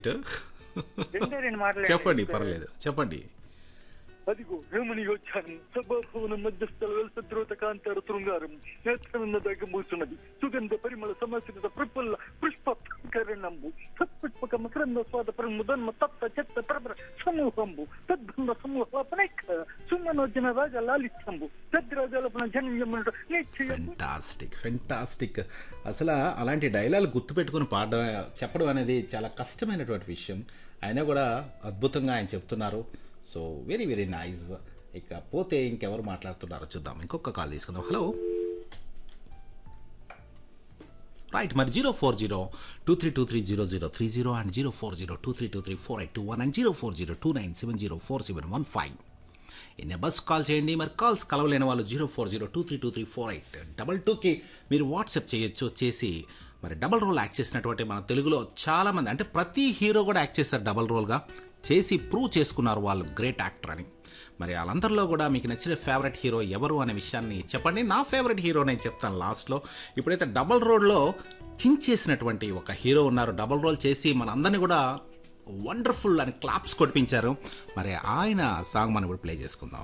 రెండే రెండు మాటలు చెప్పండి పర్లేదు చెప్పండి అదిగో రేమని వచ్చాను సభాభవన మధ్యస్థల వెల్సద్రోత కాంతార శృంగారం నేత్రమిన్న దగ్గర మూసున్నది సుగంధ పరిమళ సమస్యత ప్రఫుల్ల పుష్ప కరణంబు సత్పుష్పక మకరంద స్వాద ప్రముదన్మ తప్త చెత్త ప్రబర సమూహంబు తద్భంద సమూహాపనైక సుమనోజన రాజ లాలిత్యంబు తద్రాజాలపన జన్యమున నిశ్చయం ఫెంటాస్టిక్ ఫెంటాస్టిక్ అసలు అలాంటి డైలాగ్ గుర్తుపెట్టుకుని పాడడం చెప్పడం అనేది చాలా కష్టమైనటువంటి విషయం అయినా కూడా అద్భుతంగా ఆయన చెప్తున్నారు సో వెరీ వెరీ నైస్ ఇక పోతే ఇంకెవరు మాట్లాడుతున్నారో చూద్దాం ఇంకొక కాల్ తీసుకుందాం హలో రైట్ మరి zero four zero two three two three zero zero three zero and zero four zero two three two three four eight two one and zero four zero two nine seven zero four seven one five ఈ numbers call చేయండి మరి calls కలవలేని వాళ్ళు zero four zero two three two three four eight double టూకి మీరు WhatsApp చేయొచ్చు చేసి మరి డబల్ రోల్ యాక్ట్ చేసినటువంటి మన తెలుగులో చాలామంది అంటే ప్రతి హీరో కూడా యాక్ట్ చేశారు డబల్ రోల్గా చేసి ప్రూవ్ చేసుకున్నారు వాళ్ళు గ్రేట్ యాక్టర్ అని మరి వాళ్ళందరిలో కూడా మీకు నచ్చిన ఫేవరెట్ హీరో ఎవరు అనే విషయాన్ని చెప్పండి నా ఫేవరెట్ హీరో నేను చెప్తాను లాస్ట్లో ఇప్పుడైతే డబల్ రోడ్లో చించేసినటువంటి ఒక హీరో ఉన్నారు డబల్ రోల్ చేసి మనందరినీ కూడా వండర్ఫుల్ అని క్లాప్స్ కొట్టించారు మరి ఆయన సాంగ్ మనం ఇప్పుడు ప్లే చేసుకుందాం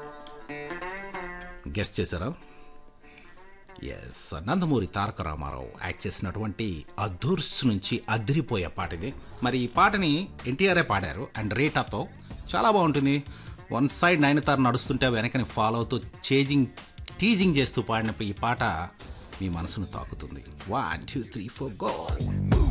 గెస్ట్ చేశారా ఎస్ నందమూరి తారక రామారావు యాక్ట్ చేసినటువంటి అధుర్స్ నుంచి అదిరిపోయే పాట ఇది మరి ఈ పాటని ఎన్టీఆర్ఏ పాడారు అండ్ రేటాతో చాలా బాగుంటుంది వన్ సైడ్ నయనతార నడుస్తుంటే వెనకని ఫాలో అవుతూ చేజింగ్ టీజింగ్ చేస్తూ పాడిన ఈ పాట మీ మనసును తాకుతుంది one two three four go